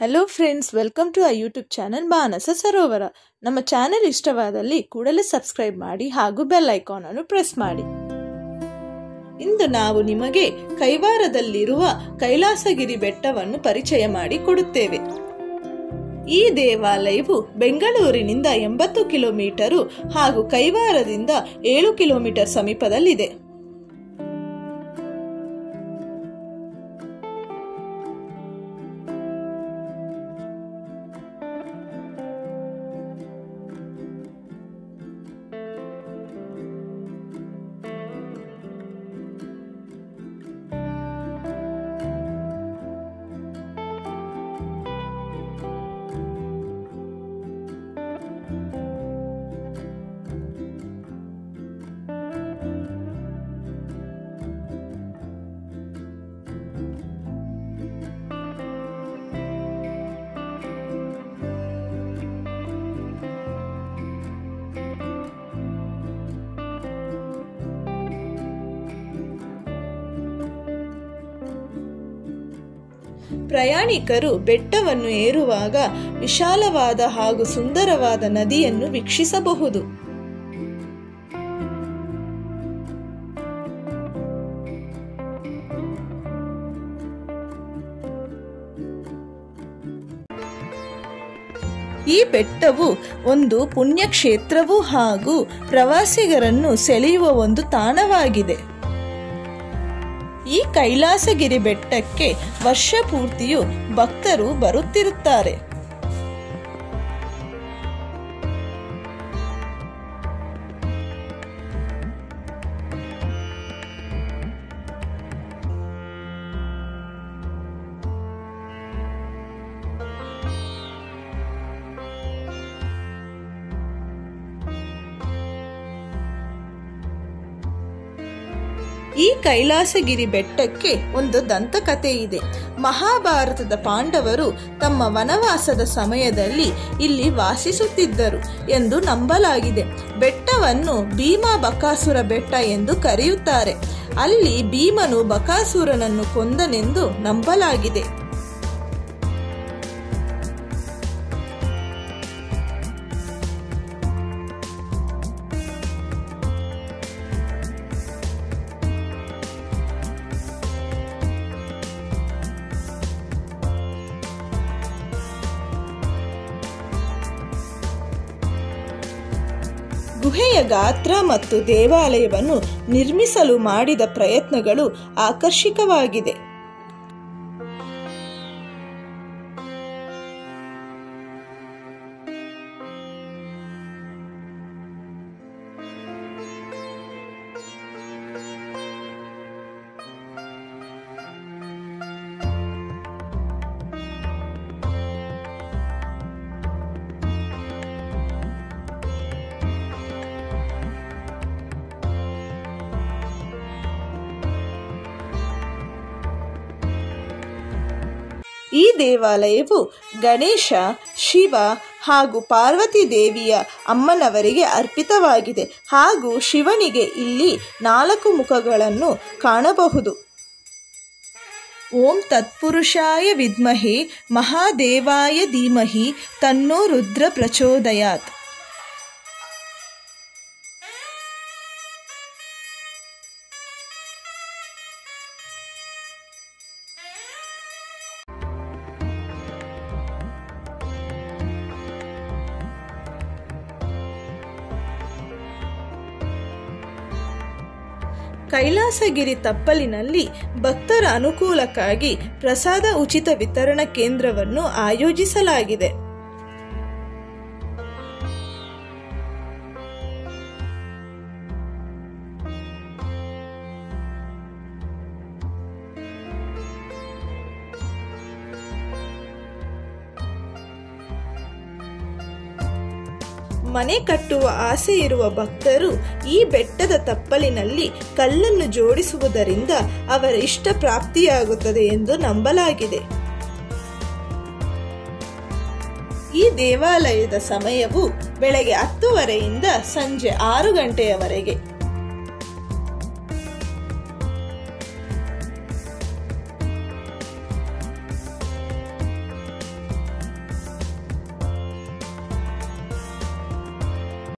hello friends welcome to I YouTube channel Manasa Sarovara ನಮ್ಮ channel ಇಷ್ಟವಾದಲ್ಲಿ ಕೂಡಲೇ ಸಬ್ಸ್ಕ್ರೈಬ್ ಮಾಡಿ ಹಾಗೂ ಬೆಲ್ ಐಕಾನ್ ಅನ್ನು ಪ್ರೆಸ್ ಮಾಡಿ ಇಂದು ನಾವು ನಿಮಗೆ ಕೈವಾರದಲ್ಲಿರುವ ಕೈಲಾಸಗಿರಿ ಬೆಟ್ಟವನ್ನು ಪರಿಚಯ ಮಾಡಿ ಕೊಡುತ್ತೇವೆ ಈ ದೇವಾಲಯವು ಬೆಂಗಳೂರಿನಿಂದ ಎಂಬತ್ತು ಕಿಲೋಮೀಟರು ಹಾಗೂ ಕೈವಾರದಿಂದ ಏಳು ಕಿಲೋಮೀಟರ್ ಸಮೀಪದಲ್ಲಿದೆ ಪ್ರಯಾಣಿಕರು ಬೆಟ್ಟವನ್ನು ಏರುವಾಗ ವಿಶಾಲವಾದ ಹಾಗೂ ಸುಂದರವಾದ ನದಿಯನ್ನು ವೀಕ್ಷಿಸಬಹುದು ಈ ಬೆಟ್ಟವು ಒಂದು ಪುಣ್ಯಕ್ಷೇತ್ರವೂ ಹಾಗೂ ಪ್ರವಾಸಿಗರನ್ನು ಸೆಳೆಯುವ ಒಂದು ತಾಣವಾಗಿದೆ ಈ ಕೈಲಾಸಗಿರಿ ಬೆಟ್ಟಕ್ಕೆ ವರ್ಷ ಪೂರ್ತಿಯೂ ಭಕ್ತರು ಬರುತ್ತಿರುತ್ತಾರೆ ಈ ಕೈಲಾಸಗಿರಿ ಬೆಟ್ಟಕ್ಕೆ ಒಂದು ದಂತಕಥೆ ಇದೆ ಮಹಾಭಾರತದ ಪಾಂಡವರು ತಮ್ಮ ವನವಾಸದ ಸಮಯದಲ್ಲಿ ಇಲ್ಲಿ ವಾಸಿಸುತ್ತಿದ್ದರು ಎಂದು ನಂಬಲಾಗಿದೆ ಬೆಟ್ಟವನ್ನು ಭೀಮಾ ಬಕಾಸುರ ಬೆಟ್ಟ ಎಂದು ಕರೆಯುತ್ತಾರೆ ಅಲ್ಲಿ ಭೀಮನು ಬಕಾಸುರನನ್ನು ಕೊಂದನೆಂದು ನಂಬಲಾಗಿದೆ ಗುಹೆಯ ಗಾತ್ರ ಮತ್ತು ದೇವಾಲಯವನ್ನು ನಿರ್ಮಿಸಲು ಮಾಡಿದ ಪ್ರಯತ್ನಗಳು ಆಕರ್ಷಕವಾಗಿದೆ ಈ ದೇವಾಲಯವು ಗಣೇಶ ಶಿವ ಹಾಗೂ ಪಾರ್ವತಿ ದೇವಿಯ ಅಮ್ಮನವರಿಗೆ ಅರ್ಪಿತವಾಗಿದೆ ಹಾಗೂ ಶಿವನಿಗೆ ಇಲ್ಲಿ ನಾಲ್ಕು ಮುಖಗಳನ್ನು ಕಾಣಬಹುದು ಓಂ ತತ್ಪುರುಷಾಯ ವಿದ್ಮಹೆ ಮಹಾದೇವಾಯ ಧೀಮಹಿ ತನ್ನೋ ರುದ್ರ ಪ್ರಚೋದಯಾತ್ ಕೈಲಾಸಗಿರಿ ತಪ್ಪಲಿನಲ್ಲಿ ಭಕ್ತರ ಅನುಕೂಲಕ್ಕಾಗಿ ಪ್ರಸಾದ ಉಚಿತ ವಿತರಣಾ ಕೇಂದ್ರವನ್ನು ಆಯೋಜಿಸಲಾಗಿದೆ ಮನೆ ಕಟ್ಟುವ ಆಸೆ ಇರುವ ಭಕ್ತರು ಈ ಬೆಟ್ಟದ ತಪ್ಪಲಿನಲ್ಲಿ ಕಲ್ಲನ್ನು ಜೋಡಿಸುವುದರಿಂದ ಅವರ ಇಷ್ಟ ಪ್ರಾಪ್ತಿಯಾಗುತ್ತದೆ ಎಂದು ನಂಬಲಾಗಿದೆ ಈ ದೇವಾಲಯದ ಸಮಯವು ಬೆಳಗ್ಗೆ ಹತ್ತುವರೆಯಿಂದ ಸಂಜೆ ಆರು ಗಂಟೆಯವರೆಗೆ